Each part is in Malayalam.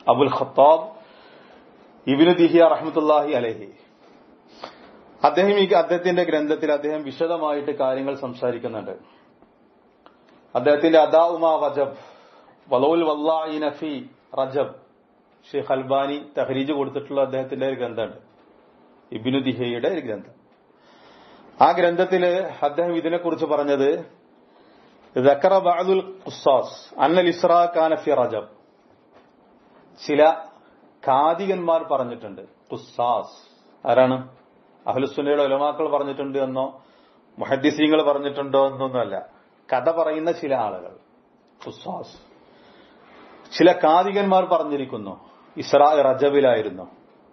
അബുൽ ഖത്താബ് ഇബിനു ദിഹിയ റഹ്മത്തുല്ലാഹി അലഹി അദ്ദേഹം ഈ അദ്ദേഹത്തിന്റെ ഗ്രന്ഥത്തിൽ അദ്ദേഹം വിശദമായിട്ട് കാര്യങ്ങൾ സംസാരിക്കുന്നുണ്ട് അദ്ദേഹത്തിന്റെ അദാഉമ വജബ് വലൗൽ വല്ലാഹി നഫി റജബ് ഷെയ്ഖ് അൽബാനി തഹരീജ് കൊടുത്തിട്ടുള്ള അദ്ദേഹത്തിന്റെ ഒരു ഗ്രന്ഥമുണ്ട് ഇബിനു ദിഹയുടെ ഒരു ഗ്രന്ഥം ആ ഗ്രന്ഥത്തില് അദ്ദേഹം ഇതിനെക്കുറിച്ച് പറഞ്ഞത് ذكر بعض القصاص أن الإسراء كان في رجب ചില കാതികന്മാർ പറഞ്ഞിട്ടുണ്ട് ഖുസാസ് ആരാണ് അഹ്ലുസുന്നയുടെ ഒലമാക്കൾ പറഞ്ഞിട്ടുണ്ട് എന്നോ മുഹദ്ദിസീങ്ങൾ പറഞ്ഞിട്ടുണ്ടോ എന്നൊന്നുമല്ല കഥ പറയുന്ന ചില ആളുകൾ ഖുസാസ് ചില കാതികന്മാർ പറഞ്ഞിരിക്കുന്നു ഇസ്രാ റജബിലായിരുന്നു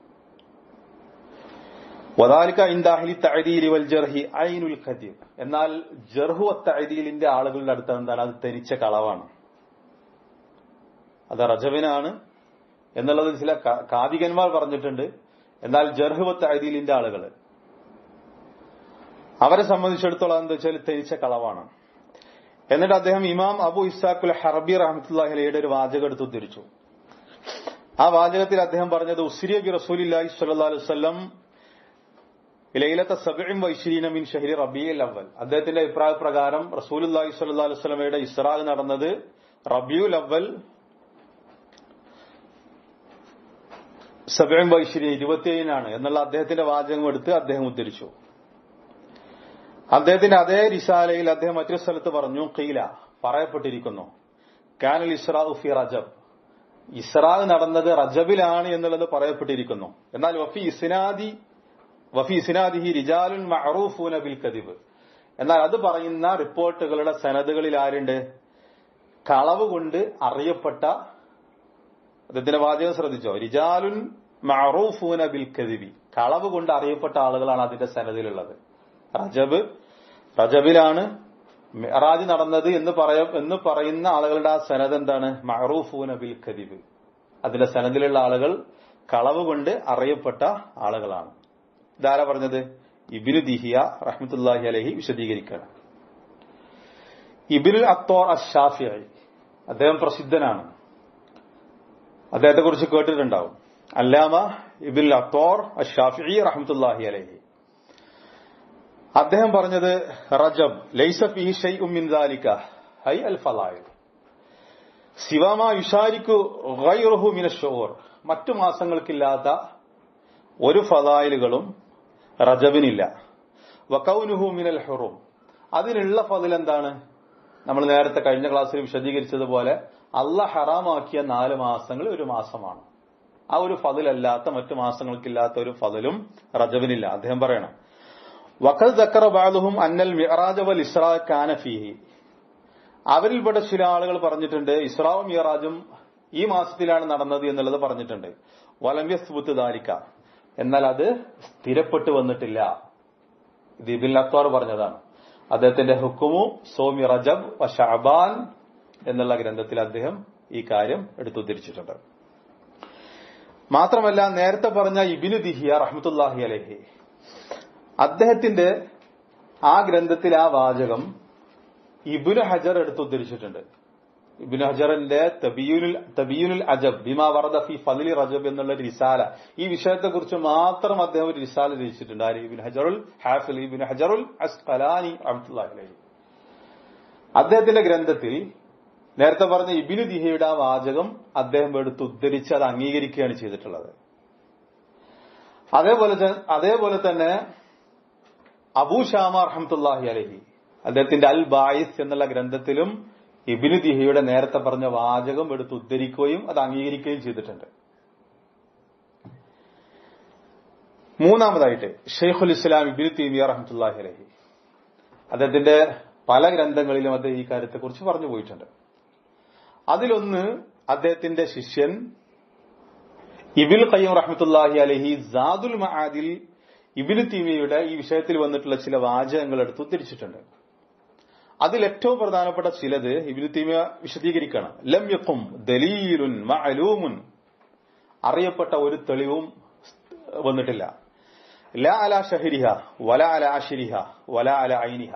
വദാലിക ഇന്ദാഹിലി തഅദീലി വൽ ജർഹി ഐനുൽ ഖദീബ് എന്നാൽ ജർഹു തഅദീലിന്റെ ആളുകളുടെ അടുത്ത് എന്താണ് അത് തനിച്ച കളവാണ് അത് റജബിനാണ് എന്നുള്ളത് ചില കാതികന്മാർ പറഞ്ഞിട്ടുണ്ട് എന്നാൽ ജർഹു തഅദീലിന്റെ ആളുകൾ അവരെ സംബന്ധിച്ചിടത്തോളം എന്താ വെച്ചാൽ തനിച്ച കളവാണ് എന്നിട്ട് അദ്ദേഹം ഇമാം അബു ഇസാഖുൽ ഹർബി റഹമത്തുല്ലാഹി അലയുടെ ഒരു വാചകം എടുത്ത് ഉദ്ധരിച്ചു ആ വാചകത്തിൽ അദ്ദേഹം പറഞ്ഞത് ഉസ്രിയ ബി റസൂലില്ലാഹി സ്വല്ലല്ലാഹു അലൈഹി വസല്ലം ലൈലത്തെ സബിയും വൈശ്രീന മിൻ ഷഹരി റബിയൽ അവൽ അദ്ദേഹത്തിന്റെ അഭിപ്രായ പ്രകാരം റസൂലുല്ലാഹി സ്വല്ലല്ലാഹു അലൈഹി വസല്ലമയുടെ ഇസ്രാ നടന്നത് റബിയുൽ അവൽ സബിയും വൈശ്രീന ഇരുപത്തിയേഴിനാണ് എന്നുള്ള അദ്ദേഹത്തിന്റെ വാചകം എടുത്ത് അദ്ദേഹം ഉദ്ധരിച്ചു അദ്ദേഹത്തിന്റെ അതേ റിസാലയിൽ അദ്ദേഹം മറ്റൊരു സ്ഥലത്ത് പറഞ്ഞു കീല പറയപ്പെട്ടിരിക്കുന്നു കാനൽ ഇസ്രാ ഫി റജബ് ഇസ്രാ നടന്നത് റജബിലാണ് എന്നുള്ളത് പറയപ്പെട്ടിരിക്കുന്നു എന്നാൽ വഫി ഇസ്നാദി വഫി ഇസ്നാദിഹി റിജാലുൻ മഅറൂഫൂന ബിൽ കദിബ് എന്നാൽ അത് പറയുന്ന റിപ്പോർട്ടുകളുടെ സനദുകളിൽ ആരുണ്ട് കളവ് കൊണ്ട് അറിയപ്പെട്ട അദ്ദേഹത്തിന്റെ വാചകം ശ്രദ്ധിച്ചോ റിജാലുൻ മഅറൂഫൂന ബിൽ കദിബി കളവ് കൊണ്ട് അറിയപ്പെട്ട ആളുകളാണ് അതിന്റെ സനദിലുള്ളത് റജബ് റജബിലാണ് മെഹറാജ് നടന്നത് എന്ന് പറയ എന്ന് പറയുന്ന ആളുകളുടെ ആ സനത് എന്താണ് മഹറൂഫൂന ബിൽ ഖദീബ് അതിലെ സനദിലുള്ള ആളുകൾ കളവ് കൊണ്ട് അറിയപ്പെട്ട ആളുകളാണ് ഇതാരാ പറഞ്ഞത് ഇബിനു ദിഹിയ റഹ്മത്തുല്ലാഹി അലഹി വിശദീകരിക്കണം ഇബിനുൽ അത്തോർ അഷാഫിയായി അദ്ദേഹം പ്രസിദ്ധനാണ് അദ്ദേഹത്തെ കുറിച്ച് കേട്ടിട്ടുണ്ടാവും അല്ലാമ ഇബിൻ അത്തോർ അഷാഫി റഹ്മത്തുല്ലാഹി അലഹി അദ്ദേഹം പറഞ്ഞത് റജബ് ലൈസഫ് ഈ ഷൈ ഉമ്മിൻ ദാലിക ഹൈ അൽ ഫലായ് സിവാമ യുഷാരിക്കു ഗൈറുഹു മിന ഷോർ മറ്റു മാസങ്ങൾക്കില്ലാത്ത ഒരു ഫലായിലുകളും റജബിനില്ല വക്കൗനുഹു മിനൽ ഹുറും അതിനുള്ള ഫതിൽ എന്താണ് നമ്മൾ നേരത്തെ കഴിഞ്ഞ ക്ലാസ്സിൽ വിശദീകരിച്ചതുപോലെ അല്ല ഹറാമാക്കിയ നാല് മാസങ്ങൾ ഒരു മാസമാണ് ആ ഒരു ഫതിലല്ലാത്ത മറ്റു മാസങ്ങൾക്കില്ലാത്ത ഒരു ഫതിലും റജബിനില്ല അദ്ദേഹം പറയണം വഖൽ ദക്കറ ബാദുഹും അന്നൽ മിറാജ് വൽ ഇസ്രാ കാന ഫീഹി അവരിൽപ്പെട്ട ചില ആളുകൾ പറഞ്ഞിട്ടുണ്ട് ഇസ്രാവും മിറാജും ഈ മാസത്തിലാണ് നടന്നത് എന്നുള്ളത് പറഞ്ഞിട്ടുണ്ട് വലമ്യസ്ബുത്ത് ദാരിക്ക എന്നാൽ അത് സ്ഥിരപ്പെട്ടു വന്നിട്ടില്ല ഇത് ഇബിൻ അക്വാർ പറഞ്ഞതാണ് അദ്ദേഹത്തിന്റെ ഹുക്കുമു സോമി റജബ് വ ഷഅബാൻ എന്നുള്ള ഗ്രന്ഥത്തിൽ അദ്ദേഹം ഈ കാര്യം എടുത്തുദ്ധരിച്ചിട്ടുണ്ട് മാത്രമല്ല നേരത്തെ പറഞ്ഞ ഇബിനു ദിഹിയ റഹ്മത്തുല്ലാഹി അലഹി അദ്ദേഹത്തിന്റെ ആ ഗ്രന്ഥത്തിൽ ആ വാചകം ഇബുന് ഹജർ എടുത്തുദ്ധരിച്ചിട്ടുണ്ട് ഇബിന് ഹജറിന്റെ തബിയുൽ തബിയുൽ അജബ് ബിമാ വറദ ഫി ഫലിൽ റജബ് എന്നുള്ള ഒരു റിസാല ഈ വിഷയത്തെക്കുറിച്ച് മാത്രം അദ്ദേഹം ഒരു റിസാല രചിച്ചിട്ടുണ്ട് ആര് ഇബിൻ ഹജറുൽ ഹാഫിൽ ഇബിൻ ഹജറുൽ അസ്കലാനി അബ്ദുല്ലാഹി അദ്ദേഹത്തിന്റെ ഗ്രന്ഥത്തിൽ നേരത്തെ പറഞ്ഞ ഇബിനു ദിഹയുടെ ആ വാചകം അദ്ദേഹം എടുത്ത് ഉദ്ധരിച്ച് അത് അംഗീകരിക്കുകയാണ് ചെയ്തിട്ടുള്ളത് അതേപോലെ അതേപോലെ തന്നെ അബൂ ഷാമ റഹമത്തുല്ലാഹി അലഹി അദ്ദേഹത്തിന്റെ അൽ ബായിസ് എന്നുള്ള ഗ്രന്ഥത്തിലും ഇബിനു ദിഹയുടെ നേരത്തെ പറഞ്ഞ വാചകം എടുത്ത് ഉദ്ധരിക്കുകയും അത് അംഗീകരിക്കുകയും ചെയ്തിട്ടുണ്ട് മൂന്നാമതായിട്ട് ഷെയ്ഖുൽ ഇസ്ലാം ഇബിനു തീമിയ റഹമത്തുല്ലാഹി അലഹി അദ്ദേഹത്തിന്റെ പല ഗ്രന്ഥങ്ങളിലും അദ്ദേഹം ഈ കാര്യത്തെക്കുറിച്ച് പറഞ്ഞു പോയിട്ടുണ്ട് അതിലൊന്ന് അദ്ദേഹത്തിന്റെ ശിഷ്യൻ ഇബിൽ ഖയ്യം റഹമത്തുല്ലാഹി അലഹി സാദുൽ മഹാദിൽ ഇബിനു തീമിയുടെ ഈ വിഷയത്തിൽ വന്നിട്ടുള്ള ചില വാചകങ്ങൾ എടുത്ത് ഉദ്ധരിച്ചിട്ടുണ്ട് അതിൽ ഏറ്റവും പ്രധാനപ്പെട്ട ചിലത് ഇബിനു തീമിയ വിശദീകരിക്കണം ലം യക്കും ദലീലുൻ മഅലൂമുൻ അറിയപ്പെട്ട ഒരു തെളിവും വന്നിട്ടില്ല ല അല ഷഹരിഹ വല അല അഷിരിഹ വല അല ഐനിഹ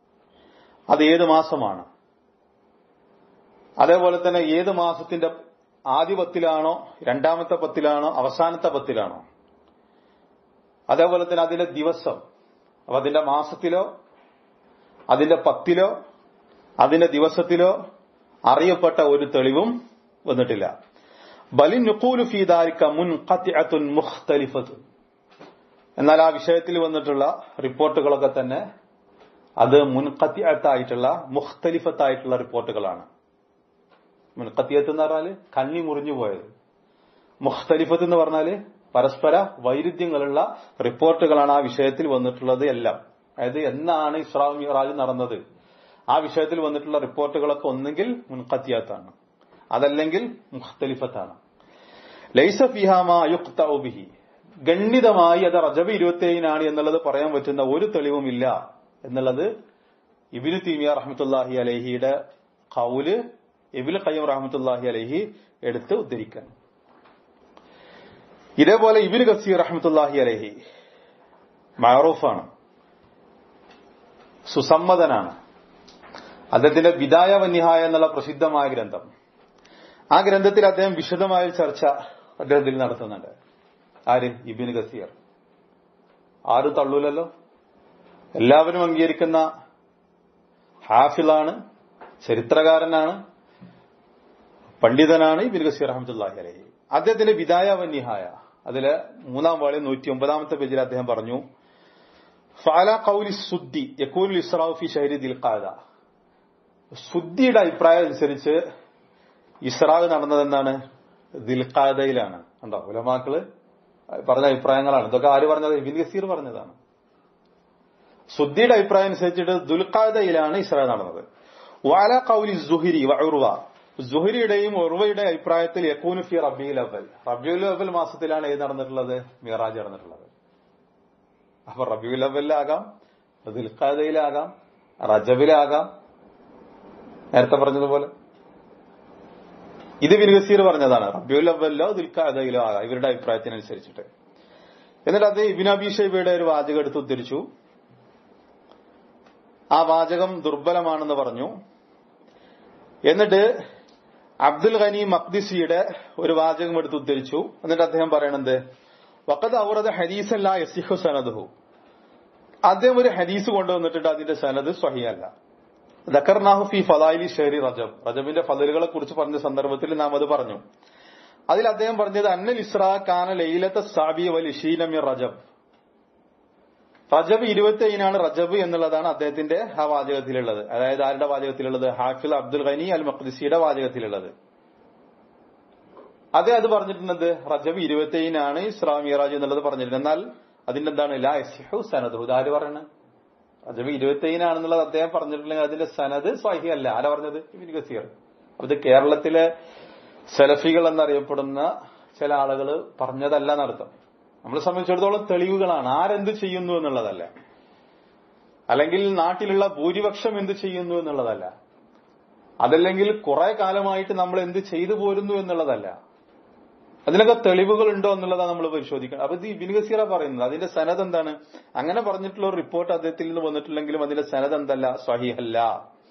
അത് ഏത് മാസമാണ് അതേപോലെ തന്നെ ഏത് മാസത്തിന്റെ ആദ്യ പത്തിലാണോ രണ്ടാമത്തെ പത്തിലാണോ അവസാനത്തെ പത്തിലാണോ അതേപോലെ തന്നെ അതിന്റെ ദിവസം അപ്പൊ അതിന്റെ മാസത്തിലോ അതിന്റെ പത്തിലോ അതിന്റെ ദിവസത്തിലോ അറിയപ്പെട്ട ഒരു തെളിവും വന്നിട്ടില്ല ബലിൻ നുക്കൂലു ഫീദാരിക്ക മുൻ ഖത്തിഅത്തുൻ മുഖ്തലിഫത്തുൻ എന്നാൽ ആ വിഷയത്തിൽ വന്നിട്ടുള്ള റിപ്പോർട്ടുകളൊക്കെ തന്നെ അത് മുൻകത്തിയത്തായിട്ടുള്ള മുഖ്തലിഫത്തായിട്ടുള്ള റിപ്പോർട്ടുകളാണ് മുൻകത്തിയത്ത് എന്ന് പറഞ്ഞാല് കണ്ണി മുറിഞ്ഞു പോയത് മുഖ്തലിഫത്ത് എന്ന് പറഞ്ഞാല് പരസ്പര വൈരുദ്ധ്യങ്ങളുള്ള റിപ്പോർട്ടുകളാണ് ആ വിഷയത്തിൽ വന്നിട്ടുള്ളത് എല്ലാം അതായത് എന്നാണ് ഇസ്രാ മിറാജ് നടന്നത് ആ വിഷയത്തിൽ വന്നിട്ടുള്ള റിപ്പോർട്ടുകളൊക്കെ ഒന്നെങ്കിൽ മുൻകത്തിയാത്താണ് അതല്ലെങ്കിൽ മുഖ്തലിഫത്താണ് ലൈസ ഫിഹാമ യുക്തൗബിഹി ഗണ്ഡിതമായി അത് റജബ് ഇരുപത്തിയേഴിനാണ് എന്നുള്ളത് പറയാൻ പറ്റുന്ന ഒരു തെളിവുമില്ല എന്നുള്ളത് ഇബിന് തീമിയ റഹ്മത്തുല്ലാഹി അലഹിയുടെ കൗല് ഇബിൽ ഖയ്യം റഹ്മത്തുല്ലാഹി അലഹി എടുത്ത് ഉദ്ധരിക്കാൻ ഇതേപോലെ ഇബിന് ഗസീർ റഹ്മത്തുല്ലാഹി അലഹി മയറൂഫാണ് സുസമ്മതനാണ് അദ്ദേഹത്തിന്റെ വിദായ വന്യഹായ എന്നുള്ള പ്രസിദ്ധമായ ഗ്രന്ഥം ആ ഗ്രന്ഥത്തിൽ അദ്ദേഹം വിശദമായ ചർച്ച അദ്ദേഹത്തിൽ നടത്തുന്നുണ്ട് ആര് ഇബിന് ഗസീർ ആരും തള്ളൂലല്ലോ എല്ലാവരും അംഗീകരിക്കുന്ന ഹാഫിളാണ് ചരിത്രകാരനാണ് പണ്ഡിതനാണ് ഇബിൻ ഗസീർ അഹമ്മദുല്ലാഹി അലഹി അദ്ദേഹത്തിന്റെ വിദായ വന്യഹായ അതില് മൂന്നാം വാളി നൂറ്റി ഒമ്പതാമത്തെ പേജിൽ അദ്ദേഹം പറഞ്ഞു ഫാല കൌലി സുദ്ദി യക്കൂൽ ഇസ്രാഫി ഷഹരി ദിൽഖാദ സുദ്ദിയുടെ അഭിപ്രായം അനുസരിച്ച് ഇസ്രാവ് നടന്നതെന്താണ് ദിൽഖാദയിലാണ് ഉണ്ടോ ഉലമാക്കള് പറഞ്ഞ അഭിപ്രായങ്ങളാണ് ഇതൊക്കെ ആര് പറഞ്ഞത് ഇബിൻ ഗസീർ പറഞ്ഞതാണ് സുദ്ദിയുടെ അഭിപ്രായം അനുസരിച്ചിട്ട് ദുൽഖാദയിലാണ് ഇസ്രാ നടന്നത് വാല കൌലി സുഹിരി ഉർവ സുഹരിയുടെയും ഉർവയുടെ അഭിപ്രായത്തിൽ യക്കൂനു ഫി റബിയുൽ അവൽ റബിയുൽ അവൽ മാസത്തിലാണ് ഏത് നടന്നിട്ടുള്ളത് മിറാജ് നടന്നിട്ടുള്ളത് അപ്പൊ റബിയുൽ അവലിലാകാം ദുൽഖാദയിലാകാം റജബിലാകാം നേരത്തെ പറഞ്ഞതുപോലെ ഇത് ബിൻഗസീർ പറഞ്ഞതാണ് റബിയുൽ അവലിലോ ദുൽഖാദയിലോ ആകാം ഇവരുടെ അഭിപ്രായത്തിനനുസരിച്ചിട്ട് എന്നിട്ട് അത് ഇബിൻ അബി ഷൈബയുടെ ഒരു വാചകം എടുത്ത് ഉദ്ധരിച്ചു ആ വാചകം ദുർബലമാണെന്ന് പറഞ്ഞു എന്നിട്ട് അബ്ദുൽ ഖനി മക്ദിസിയുടെ ഒരു വാചകം എടുത്ത് ഉദ്ധരിച്ചു എന്നിട്ട് അദ്ദേഹം പറയണത് വക്കത് അവറത് ഹദീസല്ല യസിഹു സനദുഹു അദ്ദേഹം ഒരു ഹദീസ് കൊണ്ടുവന്നിട്ടുണ്ട് അതിന്റെ സനദ് സ്വഹിയല്ല ദക്കർനാഹു ഫി ഫലായിലി ഷെറി റജബ് റജബിന്റെ ഫലലുകളെ കുറിച്ച് പറഞ്ഞ സന്ദർഭത്തിൽ നാം അത് പറഞ്ഞു അതിൽ അദ്ദേഹം പറഞ്ഞത് അന്നൽ ഇസ്രാ കാന ലൈലത്തെ സാബി വൽ ഇഷീനമി റജബ് റജബ് ഇരുപത്തിയേഴിനാണ് റജബ് എന്നുള്ളതാണ് അദ്ദേഹത്തിന്റെ ആ വാചകത്തിലുള്ളത് അതായത് ആരുടെ വാചകത്തിലുള്ളത് ഹാഫിൽ അബ്ദുൽ ഖനി അൽ മഖ്ദിസിയുടെ വാചകത്തിലുള്ളത് അതെ അത് പറഞ്ഞിട്ടുള്ളത് റജബ് ഇരുപത്തിയേഴിനാണ് ഇസ്രാ മിറാജ് എന്നുള്ളത് പറഞ്ഞിട്ടുണ്ട് എന്നാൽ അതിന്റെ എന്താണ് ലാ യസിഹു സനദ് ഇതാര് പറയണ റജബ് ഇരുപത്തിയേഴിനാണെന്നുള്ളത് അദ്ദേഹം പറഞ്ഞിട്ടുണ്ടെങ്കിൽ അതിന്റെ സനദ് സ്വഹി അല്ല ആരാ പറഞ്ഞത് ഇബിൻ ഗസീർ അപ്പൊ ഇത് കേരളത്തിലെ സെലഫികൾ എന്നറിയപ്പെടുന്ന ചില ആളുകൾ പറഞ്ഞതല്ല എന്നർത്ഥം നമ്മളെ സംബന്ധിച്ചിടത്തോളം തെളിവുകളാണ് ആരെന്ത് ചെയ്യുന്നു എന്നുള്ളതല്ല അല്ലെങ്കിൽ നാട്ടിലുള്ള ഭൂരിപക്ഷം എന്ത് ചെയ്യുന്നു എന്നുള്ളതല്ല അതല്ലെങ്കിൽ കുറെ കാലമായിട്ട് നമ്മൾ എന്ത് ചെയ്തു പോരുന്നു എന്നുള്ളതല്ല അതിനൊക്കെ തെളിവുകൾ ഉണ്ടോ എന്നുള്ളതാണ് നമ്മൾ പരിശോധിക്കണം അപ്പൊ ഇത് ഇബിൻ ഗസീറ പറയുന്നത് അതിന്റെ സനത് എന്താണ് അങ്ങനെ പറഞ്ഞിട്ടുള്ള ഒരു റിപ്പോർട്ട് അദ്ദേഹത്തിൽ നിന്ന് വന്നിട്ടില്ലെങ്കിലും അതിന്റെ സനത് എന്തല്ല സ്വഹിഹല്ല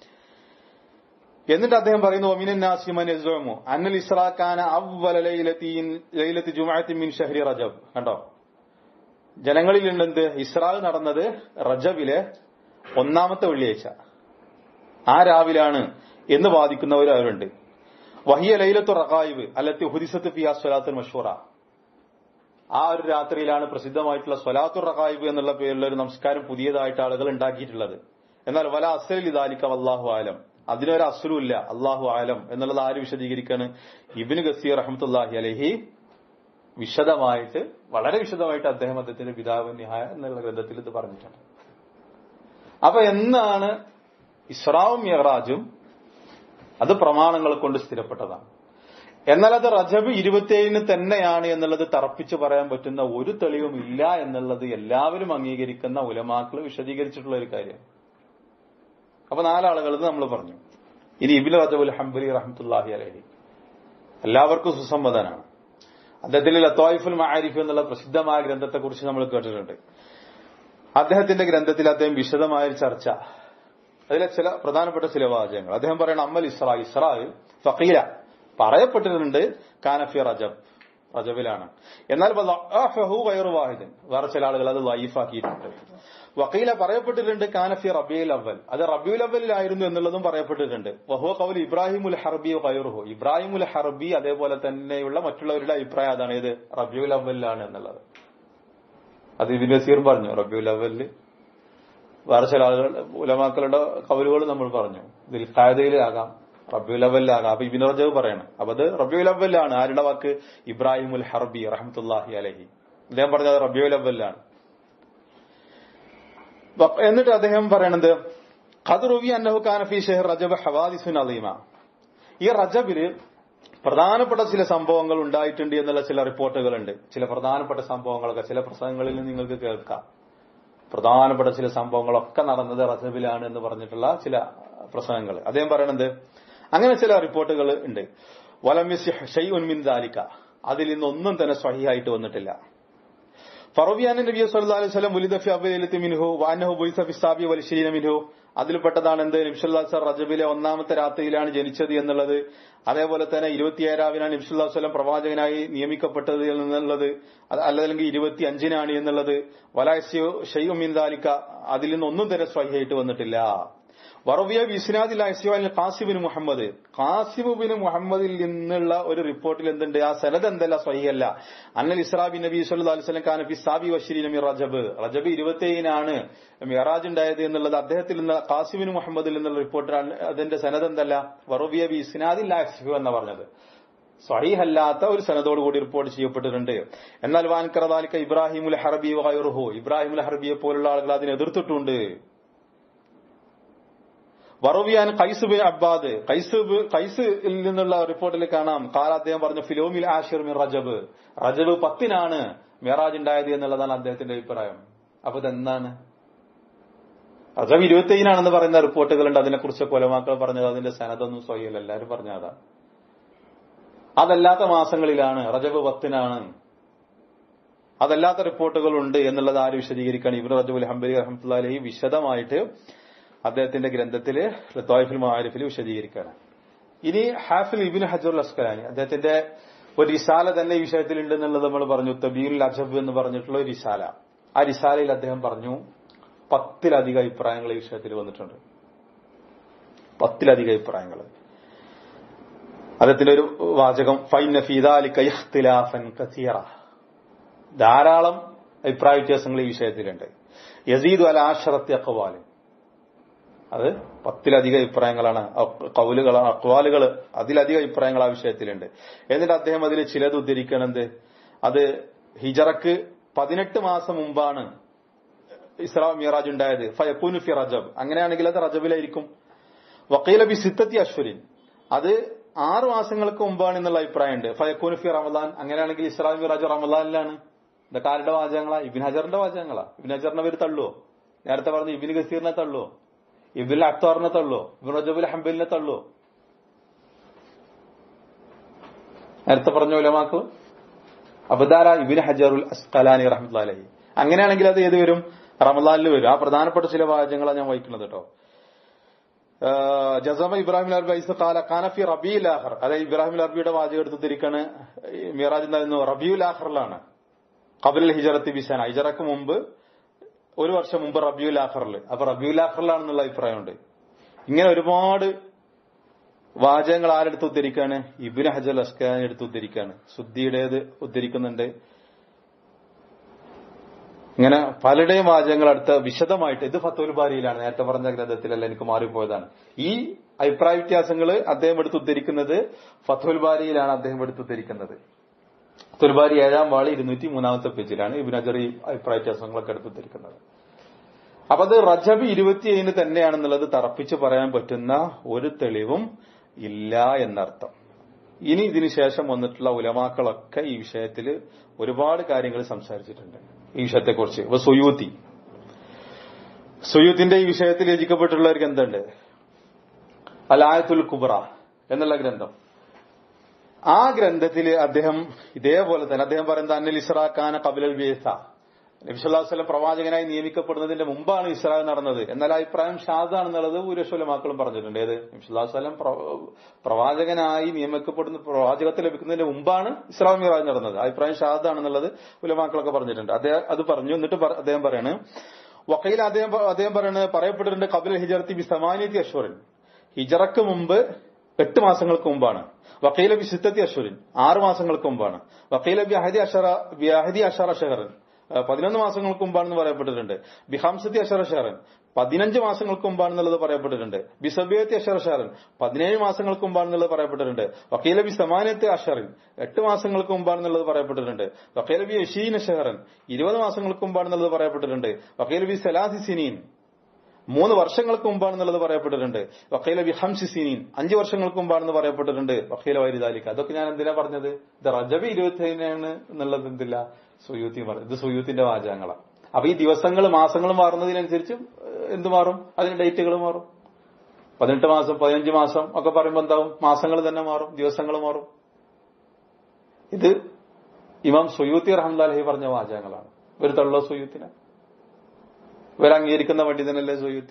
എന്നിട്ട് അദ്ദേഹം പറയുന്നു ഒമിനൻ നാസിമൻ യസ്ഉമു അന്നൽ ഇസ്രാഖാന അവ്വല ലൈലത്തിൻ ലൈലത്തി ജുമുഅത്തി മിൻ ഷഹ്രി റജബ് കണ്ടോ ജനങ്ങളിൽ ഉണ്ടെന്ത് ഇസ്രാ നടന്നത് റജബിലെ ഒന്നാമത്തെ വെള്ളിയാഴ്ച ആ രാവിലാണ് എന്ന് വാദിക്കുന്നവർ അവരുണ്ട് വഹിയ ലൈലത്തു റഖായിബ് അല്ലത്തി ഹുദിസത്ത് ഫിയാ സ്വലാത്തുൽ മഷൂറ ആ ഒരു രാത്രിയിലാണ് പ്രസിദ്ധമായിട്ടുള്ള സ്വലാത്തുർ റഖായിബ് എന്നുള്ള പേരിലുള്ള ഒരു നമസ്കാരം പുതിയതായിട്ട് ആളുകൾ ഉണ്ടാക്കിയിട്ടുള്ളത് എന്നാൽ വല അസലിൽ ഇതാലിക്ക വല്ലാഹു ആലം അതിനൊരു അസുലുമില്ല അള്ളാഹു ആലം എന്നുള്ളത് ആര് വിശദീകരിക്കാണ് ഇബിന് ഗസീർ റഹ്മത്തുല്ലാഹി അലഹി വിശദമായിട്ട് വളരെ വിശദമായിട്ട് അദ്ദേഹം അദ്ദേഹത്തിന്റെ പിതാവ് നിഹായ എന്നുള്ള ഗ്രന്ഥത്തിൽ ഇത് പറഞ്ഞിട്ടുണ്ട് അപ്പൊ എന്നാണ് ഇസ്രാവും യഹ്റാജും അത് പ്രമാണങ്ങൾ കൊണ്ട് സ്ഥിരപ്പെട്ടതാണ് എന്നാൽ അത് റജബ് ഇരുപത്തിയേഴിന് തന്നെയാണ് എന്നുള്ളത് തറപ്പിച്ച് പറയാൻ പറ്റുന്ന ഒരു തെളിവും ഇല്ല എന്നുള്ളത് എല്ലാവരും അംഗീകരിക്കുന്ന ഉലമാക്കൾ വിശദീകരിച്ചിട്ടുള്ള ഒരു കാര്യം അപ്പൊ നാലാളുകൾ നമ്മൾ പറഞ്ഞു ഇനി ഇബിൻ റജബുൽ ഹംബലി റഹ്മത്തുല്ലാഹി അലഹി എല്ലാവർക്കും സുസമ്മതനാണ് അദ്ദേഹത്തിന്റെ ലത്തോയിഫുൽ മഹാരിഫ് എന്നുള്ള പ്രസിദ്ധമായ ഗ്രന്ഥത്തെക്കുറിച്ച് നമ്മൾ കേട്ടിട്ടുണ്ട് അദ്ദേഹത്തിന്റെ ഗ്രന്ഥത്തിൽ അദ്ദേഹം വിശദമായ ഒരു ചർച്ച അതിലെ ചില പ്രധാനപ്പെട്ട ചില വാചകങ്ങൾ അദ്ദേഹം പറയുന്ന അമ്മൽ ഇസ്രാ ഇസ്രാ ഫക്കീല പറയപ്പെട്ടിട്ടുണ്ട് കാനഫി റജബ് റജബിലാണ് എന്നാൽ വൈറു വാഹിദൻ വേറെ ചില ആളുകൾ അത് ലൈഫാക്കിയിട്ടുണ്ട് വക്കീല പറയപ്പെട്ടിട്ടുണ്ട് കാനഫി റബിയുൽ അവൽ അത് റബിയുൽ അവലിലായിരുന്നു എന്നുള്ളതും പറയപ്പെട്ടിട്ടുണ്ട് വഹുവ കൗൽ ഇബ്രാഹിമുൽ ഹർബി വൈറുഹു ഇബ്രാഹിമുൽ ഹർബി അതേപോലെ തന്നെയുള്ള മറ്റുള്ളവരുടെ അഭിപ്രായം അതാണ് ഇത് റബിയുൽ അവലിലാണ് എന്നുള്ളത് അത് ഇബിൻ നസീർ പറഞ്ഞു റബിയുൽ അവലില് വേറെ ചില ആളുകൾ ഉലമാക്കളുടെ കവലുകൾ നമ്മൾ പറഞ്ഞു ഇതിൽ കായതയിലാകാം റബ്യുൽ അവലിലാകാം അപ്പൊ ഇബിൻ റജവ് പറയണം അപ്പൊ അത് റബ്യുൽ അവലാണ് ആരുടെ വാക്ക് ഇബ്രാഹിമുൽ ഹർബി റഹമത്തുല്ലാഹി അലഹി അദ്ദേഹം പറഞ്ഞത് റബ്യുൽ അവലാണ് എന്നിട്ട് അദ്ദേഹം പറയണത് ഖദറുവി അന്നഹു കാനഫി ഷെഹർ റജബ് ഹവാദിസുൻ അലീമ ഈ റജബില് പ്രധാനപ്പെട്ട ചില സംഭവങ്ങൾ ഉണ്ടായിട്ടുണ്ട് എന്നുള്ള ചില റിപ്പോർട്ടുകളുണ്ട് ചില പ്രധാനപ്പെട്ട സംഭവങ്ങളൊക്കെ ചില പ്രസംഗങ്ങളിൽ നിങ്ങൾക്ക് കേൾക്കാം പ്രധാനപ്പെട്ട ചില സംഭവങ്ങളൊക്കെ നടന്നത് റജബിലാണ് എന്ന് പറഞ്ഞിട്ടുള്ള ചില പ്രസംഗങ്ങൾ അദ്ദേഹം പറയണത് അങ്ങനെ ചില റിപ്പോർട്ടുകൾ ഉണ്ട് വലമിൻ ദാലിക്ക അതിൽ നിന്നൊന്നും തന്നെ സ്വഹിയായിട്ട് വന്നിട്ടില്ല ഫറോബിയാൻ നബി സല്ലല്ലാഹു അലൈഹി വസല്ലം ഉലിദ ഫി അവലിലത്തി മിൻഹു വഅന്നഹു ബുയിസ ഫി സാബി വൽ ശരീന മിൻഹു അതിൽപ്പെട്ടതാണ് എന്ത് നബി സല്ലല്ലാഹു അലൈഹി വസല്ലം റജബിലെ ഒന്നാമത്തെ രാത്രിയിലാണ് ജനിച്ചത് എന്നുള്ളത് അതേപോലെ തന്നെ ഇരുപത്തിയേഴാവിനാണ് നബി സല്ലല്ലാഹു അലൈഹി വസല്ലം പ്രവാചകനായി നിയമിക്കപ്പെട്ടത് എന്നുള്ളത് അല്ലെങ്കിൽ ഇരുപത്തി അഞ്ചിനാണ് എന്നുള്ളത് വലാസ്യോ ഷെയ്യു മിൻ ദാലിക്ക അതിൽ നിന്നൊന്നും തന്നെ സ്വഹിയായിട്ട് വന്നിട്ടില്ല വറവിയ വിസ്നാദിൽ ഖാസിബിന് മുഹമ്മദ് ഖാസിബിന് മുഹമ്മദിൽ നിന്നുള്ള ഒരു റിപ്പോർട്ടിൽ എന്തുണ്ട് ആ സനദ് എന്തല്ല സ്വഹിയല്ല അന്നൽ ഇസ്രാബി നബി സല്ലു അലൈഹി കാനഫി സാബി വഷീരി നബി റജബ് റജബ് ഇരുപത്തേഴിനാണ് മിറാജ് ഉണ്ടായത് എന്നുള്ളത് അദ്ദേഹത്തിൽ നിന്ന് ഖാസിബിന് മുഹമ്മദിൽ നിന്നുള്ള റിപ്പോർട്ടിലാണ് അതിന്റെ സനദ് എന്തല്ല വറവിയ ബി ഇസ്നാദിൽ എന്ന് പറഞ്ഞത് സ്വഹീഹല്ലാത്ത ഒരു സനദോട് കൂടി റിപ്പോർട്ട് ചെയ്യപ്പെട്ടിട്ടുണ്ട് എന്നാൽ വാൻകറദാലിക്ക ഇബ്രാഹിമുൽ ഹർബി വൈറുഹു ഇബ്രാഹിമുൽ ഹർബിയെ പോലുള്ള ആളുകൾ അതിനെ എതിർത്തിട്ടുണ്ട് വറവിയാൻ കൈസ് ബിൻ അബ്ബാദ് കൈസ് കൈസിൽ നിന്നുള്ള റിപ്പോർട്ടിൽ കാണാം കാല അദ്ദേഹം പറഞ്ഞു ഫിലോമിൽ ആഷിർ മിൻ റജബ് റജബ് പത്തിനാണ് മെറാജ് ഉണ്ടായത് എന്നുള്ളതാണ് അദ്ദേഹത്തിന്റെ അഭിപ്രായം അപ്പൊ ഇതെന്താണ് റജബ് ഇരുപത്തിയേഴിനാണെന്ന് പറയുന്ന റിപ്പോർട്ടുകളുണ്ട് അതിനെക്കുറിച്ച് കൊലമാക്കൾ പറഞ്ഞത് അതിന്റെ സനതൊന്നും സ്വയല്ല എല്ലാവരും പറഞ്ഞതാ അതല്ലാത്ത മാസങ്ങളിലാണ് റജബ് പത്തിനാണ് അതല്ലാത്ത റിപ്പോർട്ടുകളുണ്ട് എന്നുള്ളത് ആര് വിശദീകരിക്കാൻ ഇബ്രു റജബുൽ ഹംബലി റഹമത്തുല്ലാലി വിശദമായിട്ട് അദ്ദേഹത്തിന്റെ ഗ്രന്ഥത്തില് ലത്തോയിഫുൽ മാരിഫിൽ വിശദീകരിക്കുകയാണ് ഇനി ഹാഫിൽ ഇബിൻ ഹജറുൽ അസ്കലാനി അദ്ദേഹത്തിന്റെ ഒരു റിസാല തന്നെ ഈ വിഷയത്തിലുണ്ട് എന്നുള്ളത് നമ്മൾ പറഞ്ഞു തബീൽ അജബ് എന്ന് പറഞ്ഞിട്ടുള്ള ഒരു റിസാല ആ റിസാലയിൽ അദ്ദേഹം പറഞ്ഞു പത്തിലധികം അഭിപ്രായങ്ങൾ ഈ വിഷയത്തിൽ വന്നിട്ടുണ്ട് പത്തിലധികം അഭിപ്രായങ്ങൾ അദ്ദേഹത്തിന്റെ ഒരു വാചകം ഫൈന ഫീദാലിഖ്തിലാഫൻ കസീറ ധാരാളം അഭിപ്രായ വ്യത്യാസങ്ങൾ ഈ വിഷയത്തിലുണ്ട് യസീദ് അൽ ആഷറത്തി അക്വാലും അത് പത്തിലധികം അഭിപ്രായങ്ങളാണ് കൗലുകൾ അക്വാലുകൾ അതിലധികം അഭിപ്രായങ്ങൾ ആ വിഷയത്തിലുണ്ട് എന്നിട്ട് അദ്ദേഹം അതിൽ ചിലത് ഉദ്ധരിക്കണത് അത് ഹിജറക്ക് പതിനെട്ട് മാസം മുമ്പാണ് ഇസ്രാ മിറാജ് ഉണ്ടായത് ഫയക്കൂനു ഫി റജബ് അങ്ങനെയാണെങ്കിൽ അത് റജബിലായിരിക്കും വക്കീല ബി സിത്തത്തി അശ്വരിൻ അത് ആറ് മാസങ്ങൾക്ക് മുമ്പാണ് എന്നുള്ള അഭിപ്രായമുണ്ട് ഫയക്കൂനു ഫി റമദാൻ അങ്ങനെയാണെങ്കിൽ ഇസ്രാ മിറാജ് റമദാനിലാണ് ഇതൊക്കെ ആരുടെ വാചകങ്ങളാ ഇബിൻ ഹജറിന്റെ വാചകങ്ങളാ ഇബിൻ ഹജറിനെ അവർ തള്ളുവോ നേരത്തെ പറഞ്ഞ ഇബിൻ ഗസീറിനെ തള്ളുവോ ഇബിൻ അക്താറിനെ തള്ളോ ഇബിൻ റജബുൽ ഹംബലിനെ തള്ളോ നേരത്തെ പറഞ്ഞ ഉലമാക്ക് അബദാല ഇബിൻ ഹജറുൽ അസ്കലാനി റഹ്മത്തുല്ലാഹി അങ്ങനെയാണെങ്കിൽ അത് ഏത് വരും റമദാനിൽ വരും ആ പ്രധാനപ്പെട്ട ചില വാചകങ്ങളാണ് ഞാൻ വായിക്കുന്നത് കേട്ടോ ജസമ ഇബ്രാഹിം അർബി ഐസ കാല കാനഫി റബിയുൽ ആഹർ അതായത് ഇബ്രാഹിം അർബിയുടെ വാചകം എടുത്ത് തിരിക്കാണ് മിറാജ് എന്തായിരുന്നു റബിയുൽ ആഹറിലാണ് കബിൽ ഹിജറത്തി ബിസാന ഹിജറക്ക് മുമ്പ് ഒരു വർഷം മുമ്പ് റബിയുൽ ആഖറിൽ അപ്പൊ റബിയുൽ ആഖറിലാണെന്നുള്ള അഭിപ്രായമുണ്ട് ഇങ്ങനെ ഒരുപാട് വാചകങ്ങൾ ആരെടുത്ത് ഉദ്ധരിക്കാണ് ഇബിന് ഹജൽ അസ്കാൻ എടുത്ത് ഉദ്ധരിക്കാണ് ശുദ്ധിയുടേത് ഉദ്ധരിക്കുന്നുണ്ട് ഇങ്ങനെ പലരുടെയും വാചകങ്ങൾ അടുത്ത വിശദമായിട്ട് ഇത് ഫത്തോൽ ബാരിയിലാണ് നേരത്തെ പറഞ്ഞ ഗ്രന്ഥത്തിലല്ല എനിക്ക് മാറിപ്പോയതാണ് ഈ അഭിപ്രായ വ്യത്യാസങ്ങൾ അദ്ദേഹം എടുത്ത് ഉദ്ധരിക്കുന്നത് ഫത്തോൽ ബാരിയിലാണ് അദ്ദേഹം എടുത്ത് ഉദ്ധരിക്കുന്നത് തുൽബാരി ഏഴാം വാളി ഇരുന്നൂറ്റി മൂന്നാമത്തെ പേജിലാണ് ഇബിൻ അജറി അഭിപ്രായ വ്യത്യാസങ്ങളൊക്കെ എടുത്തിരിക്കുന്നത് അപ്പൊ അത് റജബ് ഇരുപത്തിയേഴിന് തന്നെയാണെന്നുള്ളത് തറപ്പിച്ച് പറയാൻ പറ്റുന്ന ഒരു തെളിവും ഇല്ല എന്നർത്ഥം ഇനി ഇതിനു ശേഷം വന്നിട്ടുള്ള ഉലമാക്കളൊക്കെ ഈ വിഷയത്തിൽ ഒരുപാട് കാര്യങ്ങൾ സംസാരിച്ചിട്ടുണ്ട് ഈ വിഷയത്തെക്കുറിച്ച് ഇപ്പൊ സുയൂത്തി സുയൂത്തിന്റെ ഈ വിഷയത്തിൽ രചിക്കപ്പെട്ടുള്ള ഒരു ഗ്രന്ഥമുണ്ട് അലായത്തുൽ കുബ്ര എന്നുള്ള ഗ്രന്ഥം ആ ഗ്രന്ഥത്തിൽ അദ്ദേഹം ഇതേപോലെ തന്നെ അദ്ദേഹം പറയുന്നത് അന്നൽ ഇസ്രാഖാന കബിലൽ ബേസ നബിസ്വല്ലാസ്ലം പ്രവാചകനായി നിയമിക്കപ്പെടുന്നതിന്റെ മുമ്പാണ് ഇസ്രാ നടന്നത് എന്നാൽ ആ അഭിപ്രായം ഷാദാണെന്നുള്ളത് ഭൂരിപക്ഷമാക്കളും പറഞ്ഞിട്ടുണ്ട് ഏത് നബിസ്വല്ലാസ്ലം പ്രവാചകനായി നിയമിക്കപ്പെടുന്ന പ്രവാചകത്തെ ലഭിക്കുന്നതിന്റെ മുമ്പാണ് ഇസ്രാ മിറാജ് നടന്നത് ആ അഭിപ്രായം ഷാദാണെന്നുള്ളത് ഉലമാക്കളൊക്കെ പറഞ്ഞിട്ടുണ്ട് അദ്ദേഹം അത് പറഞ്ഞു എന്നിട്ട് പറ- അദ്ദേഹം പറയാണ് വക്കയിൽ അദ്ദേഹം അദ്ദേഹം പറയുന്നത് പറയപ്പെട്ടിട്ടുണ്ട് കപിൽ ഹിജർത്തി ബി സമാനിയത്തി അശ്വറിൻ ഹിജറക്ക് മുമ്പ് എട്ട് മാസങ്ങൾക്ക് മുമ്പാണ് വക്കീല ബി സിത്തത്തി അശ്വരിൻ ആറ് മാസങ്ങൾക്ക് മുമ്പാണ് വക്കീല ബി അഹദി അഷറ ബി അഹദി അഷറ ഷഹറൻ ഏഹ് പതിനൊന്ന് മാസങ്ങൾക്ക് മുമ്പാണെന്ന് പറയപ്പെട്ടിട്ടുണ്ട് ബി ഹംസത്തി അഷറ ഷഹറൻ പതിനഞ്ച് മാസങ്ങൾക്ക് മുമ്പാണെന്നുള്ളത് പറയപ്പെട്ടിട്ടുണ്ട് ബി സബിയത്തി അഷറ ഷഹറൻ പതിനേഴ് മാസങ്ങൾക്ക് മുമ്പാണെന്നുള്ളത് പറയപ്പെട്ടിട്ടുണ്ട് വക്കീല ബി സമാനത്തെ അഷറിൻ എട്ട് മാസങ്ങൾക്ക് മുമ്പാണെന്നുള്ളത് പറയപ്പെട്ടിട്ടുണ്ട് വക്കീല ബി യഷീന ഷഹറൻ ഇരുപത് മാസങ്ങൾക്ക് മുമ്പാണെന്നുള്ളത് പറയപ്പെട്ടിട്ടുണ്ട് വക്കീല ബി സലാഹി സിനീൻ മൂന്ന് വർഷങ്ങൾക്ക് മുമ്പാണെന്നുള്ളത് പറയപ്പെട്ടിട്ടുണ്ട് വക്കീല ബി ഹംസി സിനീൻ അഞ്ച് വർഷങ്ങൾക്ക് മുമ്പാണെന്ന് പറയപ്പെട്ടിട്ടുണ്ട് വക്കീല വൈരിദാലിക്ക് അതൊക്കെ ഞാൻ എന്തിനാ പറഞ്ഞത് ഇത് റജബ് ഇരുപത്തിനാണ് എന്നുള്ളത് എന്തില്ല സുയൂത്തി പറഞ്ഞു ഇത് സുയൂത്തിന്റെ വാചകങ്ങളാണ് അപ്പൊ ഈ ദിവസങ്ങൾ മാസങ്ങൾ മാറുന്നതിനനുസരിച്ച് ഏഹ്, എന്ത് മാറും അതിന് ഡേറ്റുകൾ മാറും പതിനെട്ട് മാസം പതിനഞ്ച് മാസം ഒക്കെ പറയുമ്പോൾ എന്താവും മാസങ്ങൾ തന്നെ മാറും ദിവസങ്ങൾ മാറും ഇത് ഇമാം സുയൂത്തി റഹ്മദ് പറഞ്ഞ വാചകങ്ങളാണ് ഒരു തള്ള സുയൂത്തിനെ ഇവർ അംഗീകരിക്കുന്ന പണ്ഡിതനല്ലേ സുയൂത്തി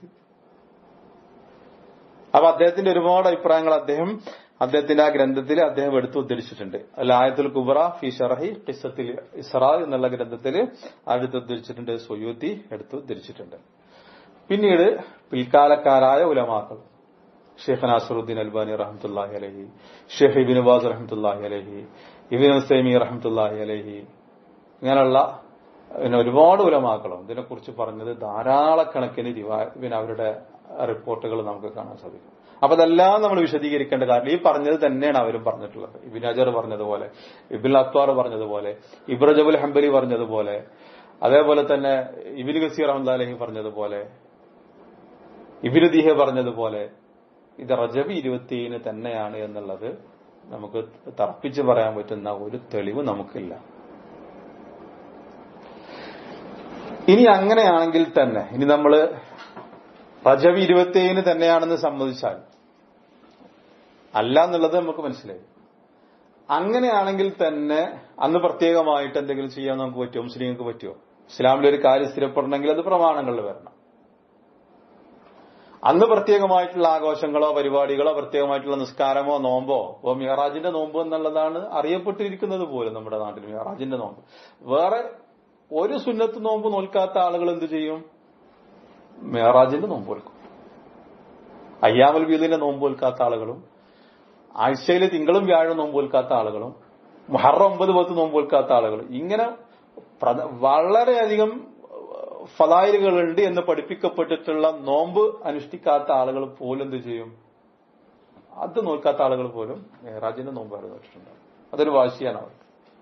അപ്പൊ അദ്ദേഹത്തിന്റെ ഒരുപാട് അഭിപ്രായങ്ങൾ അദ്ദേഹം അദ്ദേഹത്തിന്റെ ആ ഗ്രന്ഥത്തിൽ അദ്ദേഹം എടുത്തു ഉദ്ധരിച്ചിട്ടുണ്ട് അല്ല ആയത്തുൽ കുബറ ഫി ഷറഹി ഖിസ്സത്തിൽ ഇസ്ര എന്നുള്ള ഗ്രന്ഥത്തിൽ അടുത്ത് ഉദ്ധരിച്ചിട്ടുണ്ട് സുയൂത്തി എടുത്തു ഉദ്ധരിച്ചിട്ടുണ്ട് പിന്നീട് പിൽക്കാലക്കാരായ ഉലമാക്കൾ ഷെയ്ഖ് നാസറുദ്ദീൻ അൽബാനി റഹമത്തുല്ലാഹി അലഹി ഷെയ്ഖ് ഇബിൻ ബാസ് റഹമത്തുല്ലാഹി അലഹി ഇബിൻ സൈമി റഹമത്തുല്ലാഹി അലഹി ഇങ്ങനെയുള്ള പിന്നെ ഒരുപാട് ഉലമാക്കളും ഇതിനെക്കുറിച്ച് പറഞ്ഞത് ധാരാളക്കണക്കിന് റിവാ- പിന്നെ അവരുടെ റിപ്പോർട്ടുകൾ നമുക്ക് കാണാൻ സാധിക്കും അപ്പൊ അതെല്ലാം നമ്മൾ വിശദീകരിക്കേണ്ട കാരണം ഈ പറഞ്ഞത് തന്നെയാണ് അവരും പറഞ്ഞിട്ടുള്ളത് ഇബിൻ അജർ പറഞ്ഞതുപോലെ ഇബിൻ അത്വാർ പറഞ്ഞതുപോലെ ഇബ്രജബുൽ ഹംബലി പറഞ്ഞതുപോലെ അതേപോലെ തന്നെ ഇബിൻ ഗസീർ അഹമ്മദ് അലഹി പറഞ്ഞതുപോലെ ഇബിന് ദീഹ പറഞ്ഞതുപോലെ ഇത് റജബ് ഇരുപത്തിയേഴിന് തന്നെയാണ് എന്നുള്ളത് നമുക്ക് തർപ്പിച്ച് പറയാൻ പറ്റുന്ന ഒരു തെളിവ് നമുക്കില്ല ഇനി അങ്ങനെയാണെങ്കിൽ തന്നെ ഇനി നമ്മൾ റജബ് ഇരുപത്തിയേഴിന് തന്നെയാണെന്ന് സമ്മതിച്ചാൽ അല്ല എന്നുള്ളത് നമുക്ക് മനസ്സിലായി അങ്ങനെയാണെങ്കിൽ തന്നെ അന്ന് പ്രത്യേകമായിട്ട് എന്തെങ്കിലും ചെയ്യാൻ നമുക്ക് പറ്റുമോ മുസ്ലിങ്ങൾക്ക് പറ്റുമോ ഇസ്ലാമിൽ ഒരു കാര്യം സ്ഥിരപ്പെടണമെങ്കിൽ അത് പ്രമാണങ്ങളിൽ വരണം അന്ന് പ്രത്യേകമായിട്ടുള്ള ആഘോഷങ്ങളോ പരിപാടികളോ പ്രത്യേകമായിട്ടുള്ള നിസ്കാരമോ നോമ്പോ ഇപ്പോ മിയറാജിന്റെ നോമ്പ് എന്നുള്ളതാണ് അറിയപ്പെട്ടിരിക്കുന്നത് പോലും നമ്മുടെ നാട്ടിൽ മിയറാജിന്റെ നോമ്പ് വേറെ ഒരു സുന്നത്ത് നോമ്പ് നോൽക്കാത്ത ആളുകൾ എന്ത് ചെയ്യും മിയറാജിന്റെ നോമ്പ് നോൽക്കും അയ്യാമൽ ബീദിന്റെ നോമ്പ് നോൽക്കാത്ത ആളുകളും ആഴ്ചയിലെ തിങ്കളും വ്യാഴം നോമ്പ് നോൽക്കാത്ത ആളുകളും മുഹറം ഒമ്പത് പത്ത് നോമ്പ് നോൽക്കാത്ത ആളുകളും ഇങ്ങനെ പ്രധ- വളരെയധികം ഫലായിലുകളുണ്ട് എന്ന് പഠിപ്പിക്കപ്പെട്ടിട്ടുള്ള നോമ്പ് അനുഷ്ഠിക്കാത്ത ആളുകൾ പോലും എന്ത് ചെയ്യും അത് നോക്കാത്ത ആളുകൾ പോലും മേറാജിന്റെ നോമ്പ് അവർ നോക്കിയിട്ടുണ്ട് അതൊരു വാശിയാണ് അവർക്ക്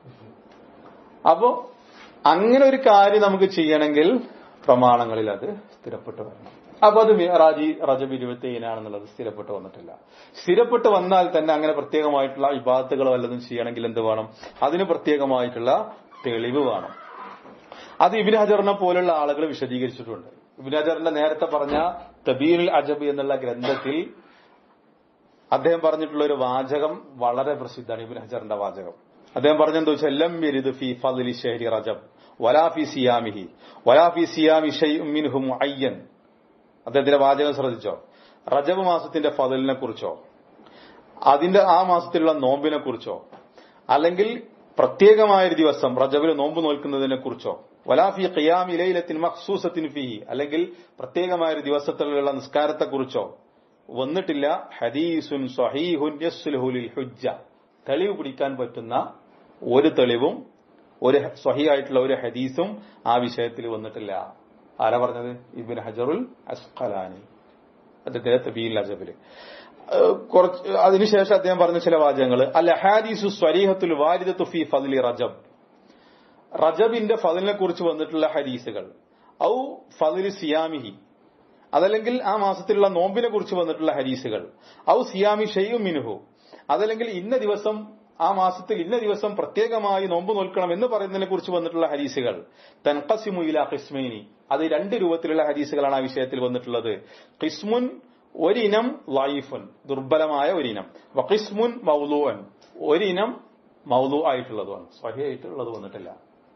അപ്പോ അങ്ങനെ ഒരു കാര്യം നമുക്ക് ചെയ്യണമെങ്കിൽ പ്രമാണങ്ങളിൽ അത് സ്ഥിരപ്പെട്ടു വരണം അപ്പൊ അത് മിഹറാജി റജബ് ഇരുപത്തി ഏഴിനാണെന്നുള്ളത് സ്ഥിരപ്പെട്ട് വന്നിട്ടില്ല സ്ഥിരപ്പെട്ട് വന്നാൽ തന്നെ അങ്ങനെ പ്രത്യേകമായിട്ടുള്ള ഇബാദത്തുകൾ വല്ലതും ചെയ്യണമെങ്കിൽ എന്ത് വേണം അതിന് പ്രത്യേകമായിട്ടുള്ള തെളിവ് വേണം അത് ഇബിൻ ഹജറിനെ പോലുള്ള ആളുകൾ വിശദീകരിച്ചിട്ടുണ്ട് ഇബിൻ ഹജറിന്റെ നേരത്തെ പറഞ്ഞ തബീനുൽ അജബ് എന്നുള്ള ഗ്രന്ഥത്തിൽ അദ്ദേഹം പറഞ്ഞിട്ടുള്ള ഒരു വാചകം വളരെ പ്രസിദ്ധമാണ് ഇബിൻ ഹജറിന്റെ വാചകം അദ്ദേഹം പറഞ്ഞെന്താ വെച്ചാൽ എല്ലം യരിദ് ഫി ഫദ്ലി ഷഹരി റജബ് വലാ ഫി സിയാമിഹി വലാ ഫി സിയാമി ഷൈഉം മിൻഹു മുഅയ്യൻ അദ്ദേഹത്തിന്റെ വാചകം ശ്രദ്ധിച്ചോ റജബ് മാസത്തിന്റെ ഫതലിനെ കുറിച്ചോ അതിന്റെ ആ മാസത്തിലുള്ള നോമ്പിനെ കുറിച്ചോ അല്ലെങ്കിൽ പ്രത്യേകമായ ഒരു ദിവസം റജബിൽ നോമ്പ് നോൽക്കുന്നതിനെ കുറിച്ചോ വലാഫി ഖിയാം ഇലയിലത്തിൻ മഖ്സൂസത്തിൻ ഫിഹി അല്ലെങ്കിൽ പ്രത്യേകമായ ഒരു ദിവസത്തിലുള്ള നിസ്കാരത്തെക്കുറിച്ചോ വന്നിട്ടില്ല ഹദീസുൻ സ്വഹീഹുൻ യസ്ലുഹു ലിൽ ഹുജ്ജ തെളിവ് പിടിക്കാൻ പറ്റുന്ന ഒരു തെളിവും ഒരു സ്വഹിയായിട്ടുള്ള ഒരു ഹദീസും ആ വിഷയത്തിൽ വന്നിട്ടില്ല ആരാ പറഞ്ഞത് ഇബിൻ ഹജറുൽ അസ്ഖലാനി അദ്ദേഹത്തിന്റെ തബീൽ അജബില് ഏഹ് കുറച്ച് അതിനുശേഷം അദ്ദേഹം പറഞ്ഞ ചില വാചകങ്ങൾ അൽ അഹാദീസു സ്വരീഹത്തുൽ വാരിദത്തു ഫി ഫദ്ലി റജബ് റജബിന്റെ ഫതിലിനെ കുറിച്ച് വന്നിട്ടുള്ള ഹദീസുകൾ ഔ ഫതിലി സിയാമിഹി അതല്ലെങ്കിൽ ആ മാസത്തിലുള്ള നോമ്പിനെ കുറിച്ച് വന്നിട്ടുള്ള ഹദീസുകൾ ഔ സിയാമി ഷെയ്യു മിനുഹു അതല്ലെങ്കിൽ ഇന്ന ദിവസം ആ മാസത്തിൽ ഇന്ന ദിവസം പ്രത്യേകമായി നോമ്പ് നോൽക്കണം എന്ന് പറയുന്നതിനെ കുറിച്ച് വന്നിട്ടുള്ള ഹദീസുകൾ തൻഖസിമു ഇല ഖിസ്മൈനി അത് രണ്ട് രൂപത്തിലുള്ള ഹദീസുകളാണ് ആ വിഷയത്തിൽ വന്നിട്ടുള്ളത് ഖിസ്മുൻ ഒരിനം ലൈഫുൻ ദുർബലമായ ഒരിനം വഖിസ്മുൻ മൗലൂഅൻ ഒരിനം മൗലു ആയിട്ടുള്ളതുമാണ് സ്വഹിയായിട്ടുള്ളത് വന്നിട്ടില്ല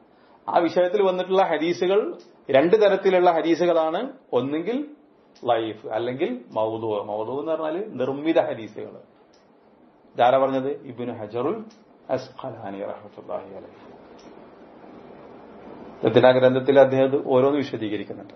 ആ വിഷയത്തിൽ വന്നിട്ടുള്ള ഹദീസുകൾ രണ്ട് തരത്തിലുള്ള ഹദീസുകളാണ് ഒന്നുകിൽ ലൈഫ് അല്ലെങ്കിൽ മൗദു മൗദു എന്ന് പറഞ്ഞാൽ നിർമ്മിത ഹദീസുകൾ ഇതാരാ പറഞ്ഞത് ഇബിന് ഹജറുൽ അസ്ഖലാനി റഹ്മത്തുള്ളാഹി അലൈഹി രചനാ ഗ്രന്ഥത്തിൽ അദ്ദേഹം ഓരോന്ന് വിശദീകരിക്കുന്നുണ്ട്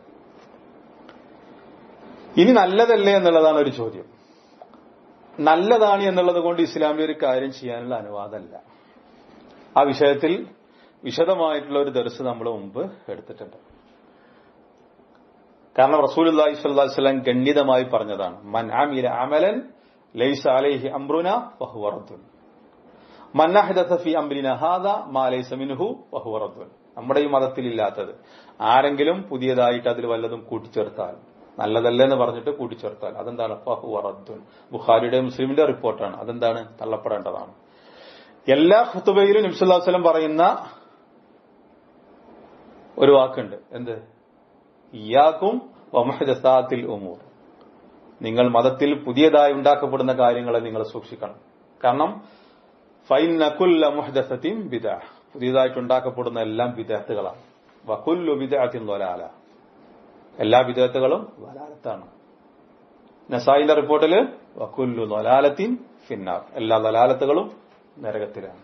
ഇനി നല്ലതല്ലേ എന്നുള്ളതാണ് ഒരു ചോദ്യം നല്ലതാണ് എന്നുള്ളത് കൊണ്ട് ഇസ്ലാമിൽ ഒരു കാര്യം ചെയ്യാനുള്ള അനുവാദമല്ല ആ വിഷയത്തിൽ വിശദമായിട്ടുള്ള ഒരു ദർസ് നമ്മൾ മുമ്പ് എടുത്തിട്ടുണ്ട് കാരണം റസൂൽ അള്ളാഹി സ്വല്ലല്ലാഹു അലൈഹി വസല്ലം ഗണ്ഡിതമായി പറഞ്ഞതാണ് മൻ അമില അമലൻ ലൈസ അലൈഹി അംറുന വഹുവ റദ്ദുൻ മൻ അഹ്ദഥ ഫി അംരിന ഹാദ മാ ലൈസ മിൻഹു വഹുവ റദ്ദുൻ നമ്മുടെ ഈ മതത്തിൽ ഇല്ലാത്തത് ആരെങ്കിലും പുതിയതായിട്ട് അതിൽ വല്ലതും കൂട്ടിച്ചേർത്താൽ നല്ലതല്ലെന്ന് പറഞ്ഞിട്ട് കൂട്ടിച്ചേർത്താൽ അതെന്താണ് ഫഹുവ റദ്ദുൻ ബുഖാരിയുടെ മുസ്ലിമിന്റെ റിപ്പോർട്ടാണ് അതെന്താണ് തള്ളപ്പെടേണ്ടതാണ് എല്ലാ ഖുത്തുബയിലും നബ്സല്ലാഹു വസ്ലം പറയുന്ന ഒരു വാക്കുണ്ട് എന്ത് ഇയാക്കും വമഹദസാത്തിൽ ഉമൂർ നിങ്ങൾ മതത്തിൽ പുതിയതായി ഉണ്ടാക്കപ്പെടുന്ന കാര്യങ്ങളെ നിങ്ങൾ സൂക്ഷിക്കണം കാരണം ഫൈൻ നക്കുല്ല മുഹദസത്തിൻ ബിദ പുതിയതായിട്ട് ഉണ്ടാക്കപ്പെടുന്ന എല്ലാം വിദഗ്ധകളാണ് വക്കുല്ലു വിദഗ്ധത്തിൻ തൊലാല എല്ലാ വിദഗ്ധകളും വലാലത്താണ് നസായിന്റെ റിപ്പോർട്ടില് വക്കുല്ലു നൊലാലത്തിൻ ഫിന്നാർ എല്ലാ നലാലത്തുകളും നരകത്തിലാണ്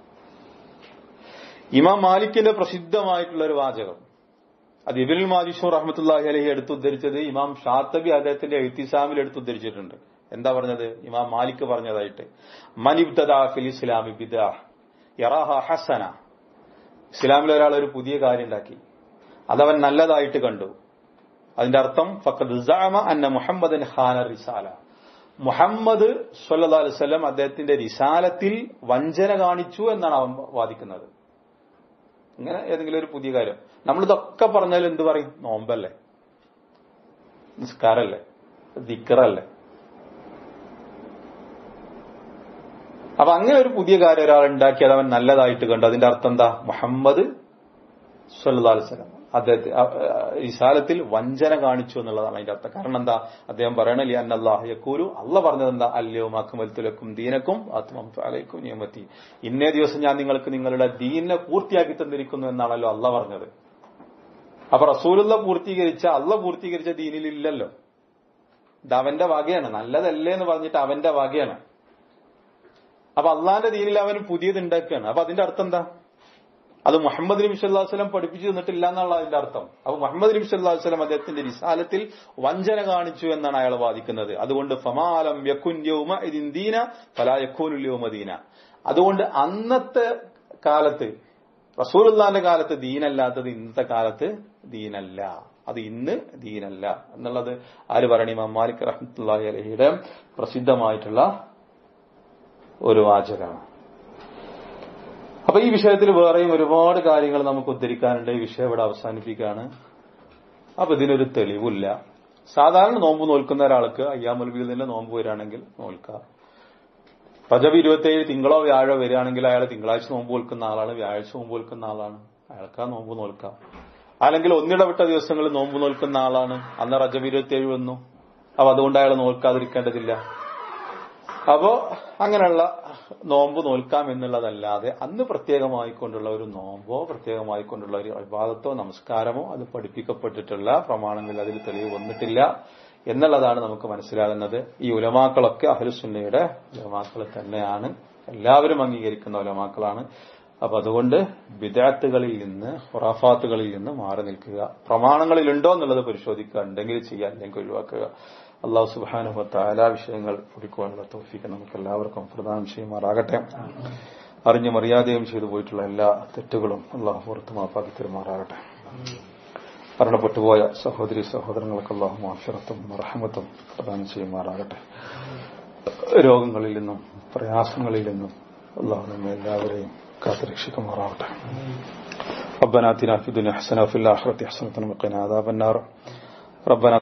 ഇമാം മാലിക്കിന്റെ പ്രസിദ്ധമായിട്ടുള്ള ഒരു വാചകം അത് ഇബിനുൽ മാജിഷൂർ റഹ്മത്തുല്ലാഹി അലഹി എടുത്തുദ്ധരിച്ചത് ഇമാം ഷാത്തബി അദ്ദേഹത്തിന്റെ എഴുത്തിസാമിൽ എടുത്തുദ്ധരിച്ചിട്ടുണ്ട് എന്താ പറഞ്ഞത് ഇമാം മാലിക് പറഞ്ഞതായിട്ട് മനിബ്തദാ ഫിൽ ഇസ്ലാമി ബിദാ യറാഹ ഹസന ഇസ്ലാമിൽ ഒരാൾ ഒരു പുതിയ കാര്യം ഉണ്ടാക്കി അതവൻ നല്ലതായിട്ട് കണ്ടു അതിന്റെ അർത്ഥം ഫഖദ് സഅമ അന്ന മുഹമ്മദൻ ഖാന റിസാല മുഹമ്മദ് സല്ലല്ലാഹു അലൈഹി വസല്ലം അദ്ദേഹത്തിന്റെ റിസാലത്തിൽ വഞ്ചന കാണിച്ചു എന്നാണ് അവൻ വാദിക്കുന്നത് ഇങ്ങനെ ഏതെങ്കിലും ഒരു പുതിയ കാര്യം നമ്മളിതൊക്കെ പറഞ്ഞാൽ എന്ത് പറയും നോമ്പല്ലേ നിസ്കാരല്ലേ ദിക്കറല്ലേ അപ്പൊ അങ്ങനെ ഒരു പുതിയ കാര്യം ഒരാൾ ഉണ്ടാക്കിയത് അവൻ നല്ലതായിട്ട് കണ്ടു അതിന്റെ അർത്ഥം എന്താ മുഹമ്മദ് സല്ലല്ലാഹു അലൈഹി വസല്ലം അദ്ദേഹത്തെ ഇസാലത്തിൽ വഞ്ചന കാണിച്ചു എന്നുള്ളതാണ് അതിന്റെ അർത്ഥം കാരണം എന്താ അദ്ദേഹം പറയണല്ലേ അന്നല്ലാഹ് യക്കൂലു അല്ല പറഞ്ഞത് എന്താ അല്ലയോ അക്മൽത്തുലക്കും ദീനക്കും ആത്മം അലൈക്കും നിയമത്തി ഇന്നേ ദിവസം ഞാൻ നിങ്ങൾക്ക് നിങ്ങളുടെ ദീനെ പൂർത്തിയാക്കി തന്നിരിക്കുന്നു എന്നാണല്ലോ അല്ല പറഞ്ഞത് അപ്പൊ റസൂലുള്ള പൂർത്തീകരിച്ച അല്ല പൂർത്തീകരിച്ച ദീനിലില്ലല്ലോ ഇത് അവന്റെ വകയാണ് നല്ലതല്ലേ എന്ന് പറഞ്ഞിട്ട് അവന്റെ വകയാണ് അപ്പൊ അള്ളാന്റെ ദീനിൽ അവൻ പുതിയത് ഉണ്ടാക്കുകയാണ് അപ്പൊ അതിന്റെ അർത്ഥം എന്താ അത് മുഹമ്മദ് നബി സല്ലല്ലാഹു അലൈഹി വസല്ലം പഠിപ്പിച്ചു തന്നിട്ടില്ല എന്നുള്ള അതിന്റെ അർത്ഥം അപ്പൊ മുഹമ്മദ് നബി സല്ലല്ലാഹു അലൈഹി വസല്ലം അദ്ദേഹത്തിന്റെ റിസാലത്തിൽ വഞ്ചന കാണിച്ചു എന്നാണ് അയാൾ വാദിക്കുന്നത് അതുകൊണ്ട് ഫമാലം യക്കുൻ യൗമ ഇതിൻ ദീന ഫലാ യക്കൂനുൽ യൗമ ദീന അതുകൊണ്ട് അന്നത്തെ കാലത്ത് റസൂലുള്ളാന്റെ കാലത്ത് ദീനല്ലാത്തത് ഇന്നത്തെ കാലത്ത് ദീനല്ല അത് ഇന്ന് ദീനല്ല എന്നുള്ളത് ആര് പറയണ ഇമാം മാലിക് റഹ്മത്തുള്ളാഹി അലഹിയുടെ പ്രസിദ്ധമായിട്ടുള്ള ഒരു വാചകമാണ് അപ്പൊ ഈ വിഷയത്തിൽ വേറെയും ഒരുപാട് കാര്യങ്ങൾ നമുക്ക് ഉദ്ധരിക്കാനുണ്ട് ഈ വിഷയം ഇവിടെ അവസാനിപ്പിക്കുകയാണ് അപ്പൊ ഇതിനൊരു തെളിവില്ല സാധാരണ നോമ്പ് നോൽക്കുന്ന ഒരാൾക്ക് അയ്യാമുൽ ബീദിന്റെ നോമ്പ് വരികയാണെങ്കിൽ നോൽക്കാം റജബ് ഇരുപത്തിയേഴ് തിങ്കളോ വ്യാഴോ വരികയാണെങ്കിൽ അയാൾ തിങ്കളാഴ്ച നോമ്പ് നോൽക്കുന്ന ആളാണ് വ്യാഴാഴ്ച നോമ്പ് നോൽക്കുന്ന ആളാണ് അയാൾക്ക് ആ നോമ്പ് നോൽക്കാം അല്ലെങ്കിൽ ഒന്നിടവിട്ട ദിവസങ്ങളിൽ നോമ്പ് നോൽക്കുന്ന ആളാണ് അന്ന് റജബ് ഇരുപത്തിയേഴ് വന്നു അപ്പൊ അതുകൊണ്ട് അയാൾ നോൽക്കാതിരിക്കേണ്ടതില്ല അപ്പോ അങ്ങനെയുള്ള നോമ്പ് നോൽക്കാം എന്നുള്ളതല്ലാതെ അന്ന് പ്രത്യേകമായിക്കൊണ്ടുള്ള ഒരു നോമ്പോ പ്രത്യേകമായിക്കൊണ്ടുള്ള ഒരു വിവാദത്തോ നമസ്കാരമോ അത് പഠിപ്പിക്കപ്പെട്ടിട്ടുള്ള പ്രമാണങ്ങളിൽ അതിൽ തെളിവ് വന്നിട്ടില്ല എന്നുള്ളതാണ് നമുക്ക് മനസ്സിലാകുന്നത് ഈ ഉലമാക്കളൊക്കെ അഹലുസുന്നയുടെ ഉലമാക്കൾ തന്നെയാണ് എല്ലാവരും അംഗീകരിക്കുന്ന ഉലമാക്കളാണ് അപ്പൊ അതുകൊണ്ട് വിദാത്തുകളിൽ നിന്ന് ഹുറാഫാത്തുകളിൽ നിന്ന് മാറി നിൽക്കുക പ്രമാണങ്ങളിലുണ്ടോ എന്നുള്ളത് പരിശോധിക്കുക ഉണ്ടെങ്കിൽ ചെയ്യാൻ അല്ലെങ്കിൽ ഒഴിവാക്കുക അള്ളാഹു സുബാനുഭത്താല വിഷയങ്ങൾ കുടിക്കുവാനുള്ള തോഫിക്ക് നമുക്ക് എല്ലാവർക്കും പ്രധാനം ചെയ്യുമാറാകട്ടെ അറിഞ്ഞും അറിയാതെയും ചെയ്തു പോയിട്ടുള്ള എല്ലാ തെറ്റുകളും അള്ളാഹു പുറത്ത് മാപ്പാക്കി തരുമാറാകട്ടെ മരണപ്പെട്ടുപോയ സഹോദരി സഹോദരങ്ങൾക്ക് അള്ളാഹു മാഫിറത്തും റഹമത്തും പ്രദാനം ചെയ്യുമാറാകട്ടെ രോഗങ്ങളിൽ നിന്നും പ്രയാസങ്ങളിൽ നിന്നും അള്ളാഹു നമ്മെ എല്ലാവരെയും കാത്തുരക്ഷിക്കുമാറാവട്ടെ ربنا اتنا في الدنيا حسنه وفي الاخره حسنه وقنا عذاب النار ربنا